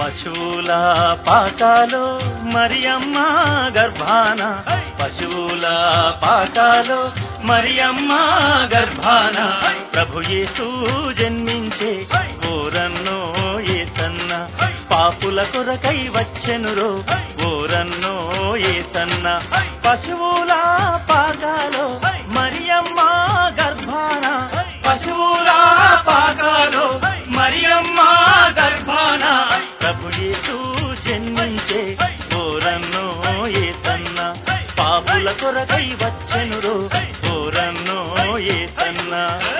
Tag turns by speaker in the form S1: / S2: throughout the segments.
S1: పశువుల పాకాలో మరియమ్మ గర్భాన పశువుల పాకాలో మరియమ్మ గర్భాన ప్రభు యేసు జన్మించే ఓరన్నో ఏసన్న పాపుల కొరకై వచ్చెనురో ఓరన్నో ఏసన్న పశువుల పాకాలో మరియమ్మ గర్భాన పశువుల పాకాలో మరియమ్మ గర్భాన ప్రభు యేసు జన్మించే ఓరన్నో ఏసన్న పాపుల కొరకై వచ్చెనురో ఓరన్నో ఏసన్న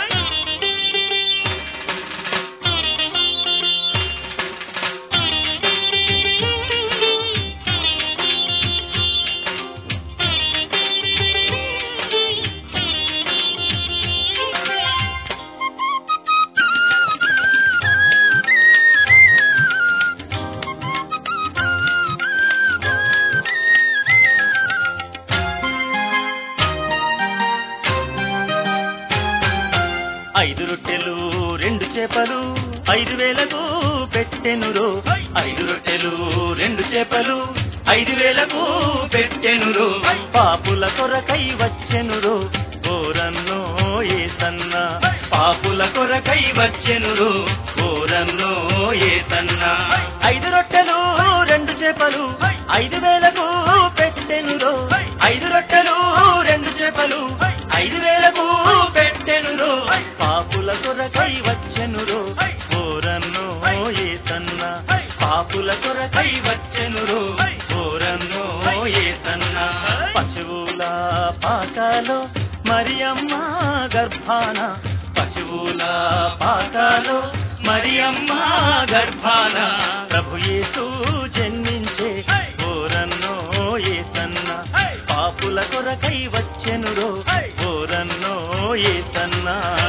S1: ఐదు రొట్టెలు రెండు చేపలు ఐదు వేలకు పెట్టెనురో ఐదు రొట్టెలు రెండు చేపలు ఐదు వేలకు పెట్టెనురో పాపుల కొరకై వచ్చెనురో ఓరన్నో ఏసన్న పాపుల కొరకై వచ్చెనురో ఓరన్నో ఏసన్న ఐదు రొట్టెలు రెండు చేపలు ఐదు వేలకు పెట్టెనురో ఐదు రొట్టెలు రెండు చేపలు ఐదు వేలకు పెట్టెనురో పాపుల కొరకై వచ్చెనురో ఓరన్నో ఏసన్న పాపుల కొరకై వచ్చెనురో ఓరన్నో ఏసన్న పశువుల పాకాలో మరియమ్మ గర్భాన పశువుల పాకాలో మరియమ్మ గర్భాన ప్రభు యేసు జన్మించే ఓరన్నో ఏసన్న పాపుల కొరకై వచ్చెనురో ఓరన్నో ఏసన్న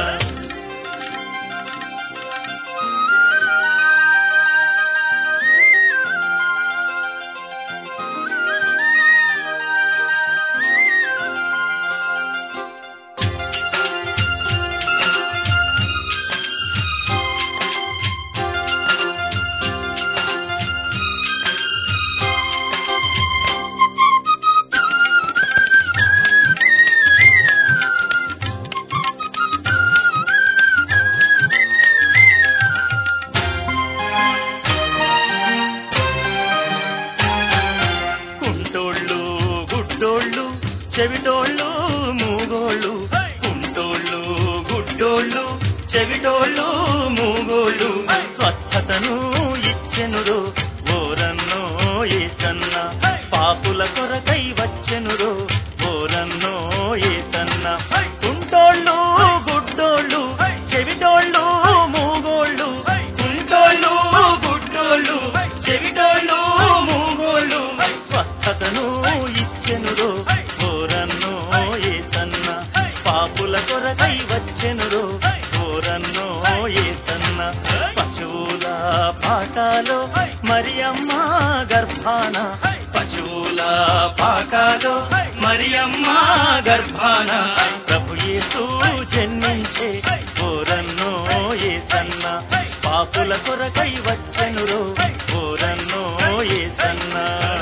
S1: కుంటోళ్ళు గుడ్డోళ్ళు చెవిటోళ్ళు మూగోళ్ళు కుంటోళ్ళు గుడ్డోళ్ళు చెవిటోళ్ళు మూగోళ్ళు స్వస్థతను ఇచ్చెనురో ఓరన్నో ఏసన్న పాపుల కొరకై వచ్చెనురో ఓరన్నో ఏసన్న కుంటోళ్ళు గుడ్డోళ్ళు చెవిటోళ్ళు మూగోళ్ళు కుంటోళ్ళు గుడ్డోళ్ళు చెవిటోళ్ళు మూగోళ్ళు స్వస్థతను ఇచ్చెనురో ఓరన్నో ఏసన్న పాపుల కొరకై వచ్చెనురో ఓరన్నో ఏసన్న పశువుల పాకాలో మరియమ్మ గర్భాన పశువుల పాకాలో మరియమ్మ గర్భాన ప్రభు యేసు జన్మించే ఓరన్నో ఏసన్న పాపుల కొరకై వచ్చెనురో ఓరన్నో ఏసన్న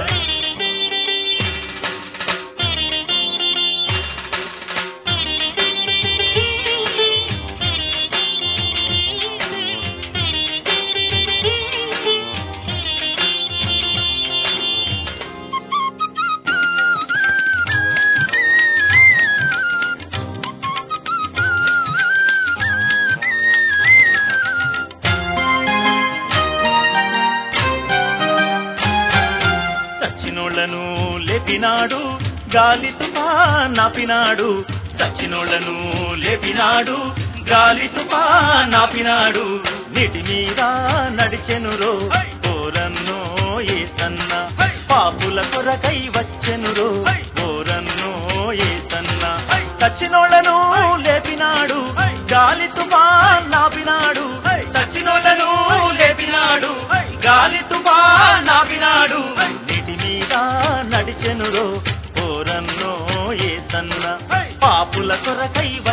S1: చచ్చినోళ్లను లేపినాడు గాలి తుఫా నాపినాడు చచ్చినోళ్లను లేపినాడు గాలి తుఫా నాపినాడు నీటి మీద నడిచెనురో ఓరన్నో ఏసన్న పాపుల కొరకై వచ్చెనురో ఓరన్నో ఏసన్న చచ్చినోళ్లను లేపినాడు గాలి తుఫా నాపినాడు చచ్చినోళ్లను లేపినాడు గాలి తుఫా నాపినాడు నీటి మీద నడిచెనురో ఓరన్నో ఏసన్న పాపుల కొరకై